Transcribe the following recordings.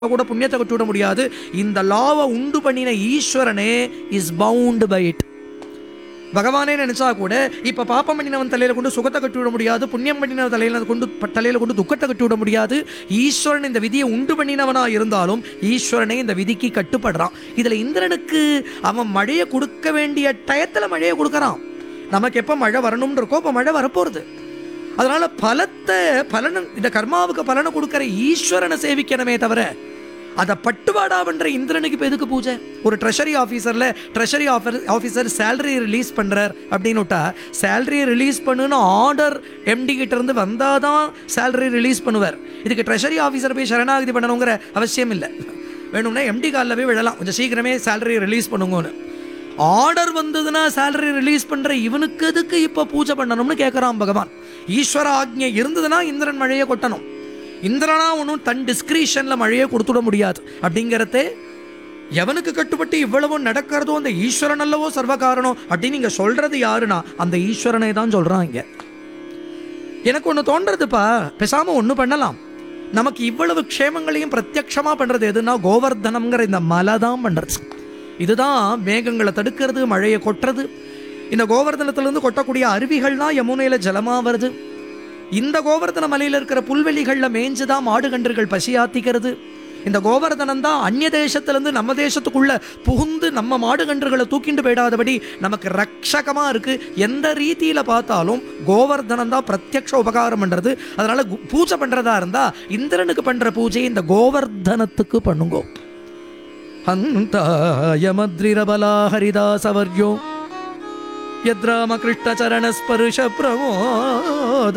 கூட புண்ணியத்தை கட்டி விட முடியாது இந்த லாவை உண்டு பண்ணின ஈஸ்வரனே இஸ் பவுண்ட் பை இட் பகவானே நினைச்சா கூட இப்ப பாப்பம் பண்ணினவன் தலையில கொண்டு சுகத்தை கட்டி விட முடியாது புண்ணியம் பண்ணினவன் தலையில கொண்டு ப- தலையில கொண்டு துக்கத்தை கட்டி விட முடியாது ஈஸ்வரன் இந்த விதியை உண்டு பண்ணினவனா இருந்தாலும் ஈஸ்வரனே இந்த விதிக்கு கட்டுப்படுறான் இதுல இந்திரனுக்கு அவன் மழையை கொடுக்க வேண்டிய டயத்துல மழையை கொடுக்கறான் நமக்கு எப்ப மழை வரணும்னு இருக்கோ அப்ப மழை வரப்போறது அதனால பலத்தை பலன இந்த கர்மாவுக்கு பலனை கொடுக்கிற ஈஸ்வரனை சேவிக்கணுமே தவிர அதை பட்டுவாடா பண்ற இந்திரனுக்கு இப்போ எதுக்கு பூஜை ஒரு ட்ரெஷரி ஆஃபீஸர்ல treasury offer officer salary release பண்றார் அப்படின்னு விட்டா சேலரியை ரிலீஸ் பண்ணுன்னு ஆர்டர் எம்டி கிட்ட இருந்து வந்தாதான் சேலரி ரிலீஸ் பண்ணுவார் இதுக்கு ட்ரெஷரி ஆஃபீஸர் போய் சரணாகதி பண்ணணுங்கிற அவசியம் இல்லை வேணும்னா எம்டி காலில் போய் விழலாம் கொஞ்சம் சீக்கிரமே சேலரி ரிலீஸ் பண்ணுங்கன்னு ஆர்டர் வந்ததுன்னா சேலரி ரிலீஸ் பண்ற இவனுக்கு எதுக்கு இப்ப பூஜை பண்ணணும்னு கேட்கறான் பகவான் ஈஸ்வர ஆக்ஞை இருந்ததுன்னா இந்திரன் மழையை கொட்டணும் இந்திரனா ஒன்றும் தன் டிஸ்கிரிஷன்ல மழையை கொடுத்துட முடியாது அப்படிங்கிறதே எவனுக்கு கட்டுப்பட்டு இவ்வளவு நடக்கிறதோ அந்த ஈஸ்வரன் அல்லவோ சர்வ காரணம் அப்படின்னு நீங்க சொல்றது யாருன்னா அந்த ஈஸ்வரனை தான் சொல்றான் இங்க எனக்கு ஒன்று தோன்றதுப்பா பேசாம ஒன்று பண்ணலாம் நமக்கு இவ்வளவு க்ஷேமங்களையும் பிரத்யக்ஷமா பண்றது எதுனா கோவர்தனம்ங்கிற இந்த மலை தான் பண்றது இதுதான் மேகங்களை தடுக்கிறது மழையை கொட்டுறது இந்த கோவர்தனத்திலிருந்து கொட்டக்கூடிய அருவிகள்லாம் யமுனையில ஜலமா வருது இந்த கோவர்தன மலையில இருக்கிற புல்வெளிகள்ல மேய்ஞ்சு தான் மாடு கன்றுகள் பசியாத்திக்கிறது இந்த கோவர்தனம் தான் அந்நிய தேசத்திலிருந்து நம்ம தேசத்துக்குள்ள புகுந்து நம்ம மாடு கன்றுகளை தூக்கிண்டு போயிடாதபடி நமக்கு ரக்ஷகமா இருக்கு எந்த ரீதியில பார்த்தாலும் கோவர்தனம் தான் பிரத்யக்ஷ உபகாரம் பண்றது அதனால கு- பூஜை பண்றதா இருந்தா இந்திரனுக்கு பண்ற பூஜை இந்த கோவர்தனத்துக்கு பண்ணுங்கோ ಹಂತಾಯಮದ್ರಿರಬಲಾ ಹರಿದಾಸವರ್ಯೋ ಯದ್ರಾಮಕೃಷ್ಣಚರಣಸ್ಪರ್ಶ ಪ್ರಮೋದ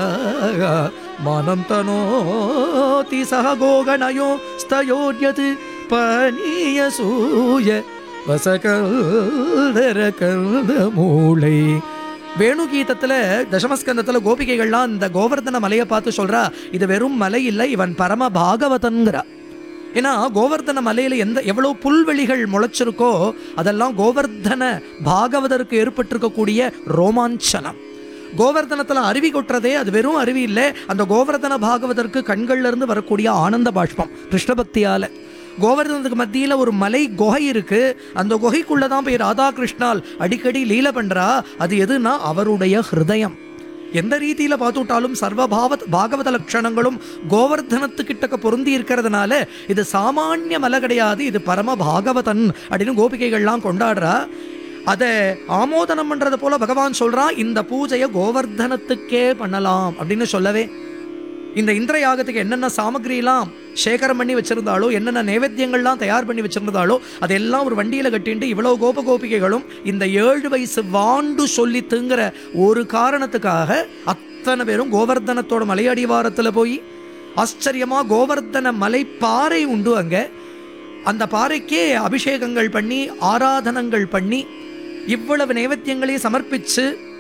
ಮಾನಂತನೋತಿ ಸಹ ಗೋಗಣಯೋ ಸ್ತಯೋರ್ಯತ್ ಪನೀಯಸೂಯ வசகல்தர கல்த மூளை வேணு கீதத்துல தசமஸ்கந்தத்துல கோபிகைகள்லாம் இந்த கோவர்தன மலையை பார்த்து சொல்றா இது வெறும் மலை இல்லை இவன் பரம பாகவதன்கிறா ஏன்னா கோவர்தன மலையில எந்த எவ்வளவு புல்வெளிகள் முளைச்சிருக்கோ அதெல்லாம் கோவர்தன பாகவதருக்கு ஏற்பட்டிருக்கக்கூடிய ரோமாஞ்சனம் கோவர்தனத்துல அருவி கொட்டுறதே அது வெறும் அருவி இல்லை அந்த கோவர்தன பாகவதற்கு கண்கள்ல இருந்து வரக்கூடிய ஆனந்த பாஷ்பம் கிருஷ்ண பக்தியால கோவர்தனத்துக்கு மத்தியில ஒரு மலை குகை இருக்கு அந்த குகைக்குள்ள தான் போய் ராதா கிருஷ்ணால் அடிக்கடி லீல பண்றா அது எதுனா அவருடைய ஹிருதயம் எந்த ரீதியில பார்த்துட்டாலும் சர்வ பாவத் பாகவத லட்சணங்களும் கோவர்தனத்துக்கிட்டக்க பொருந்தி இருக்கிறதுனால இது சாமானிய மலை கிடையாது இது பரம பாகவதன் அப்படின்னு கோபிகைகள்லாம் கொண்டாடுறா அதை ஆமோதனம் பண்றது போல பகவான் சொல்றான் இந்த பூஜையை கோவர்தனத்துக்கே பண்ணலாம் அப்படின்னு சொல்லவே இந்த இந்திர யாகத்துக்கு என்னென்ன சாமகிரிலாம் சேகரம் பண்ணி வச்சிருந்தாலோ என்னென்ன நைவேத்தியங்கள்லாம் தயார் பண்ணி வச்சிருந்தாலோ அதெல்லாம் ஒரு வண்டியில கட்டிட்டு இவ்வளவு கோப கோபிகைகளும் இந்த ஏழு வயசு வாண்டு சொல்லித்துங்கிற ஒரு காரணத்துக்காக அத்தனை பேரும் கோவர்தனத்தோட மலையடிவாரத்துல போய் ஆச்சரியமா கோவர்தன மலை பாறை உண்டு அங்க அந்த பாறைக்கே அபிஷேகங்கள் பண்ணி ஆராதனங்கள் பண்ணி இவ்வளவு நைவேத்தியங்களையும் சமர்ப்பிச்சு